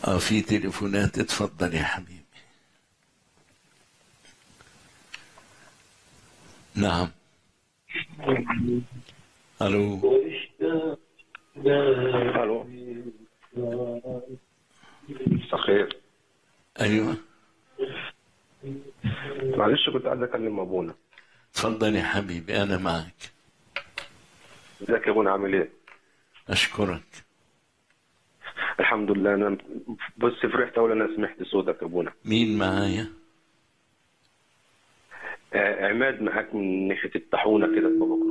اه في تليفونات اتفضل يا حبيبي نعم الو الو مساء الخير ايوه معلش كنت عايز اكلم ابونا اتفضل يا حبيبي انا معك ازيك يا ابونا عامل ايه؟ اشكرك الحمد لله انا بص فرحت اول انا سمعت صوتك يا ابونا مين معايا آه، عماد معاك من ناحيه الطاحونه كده في بابا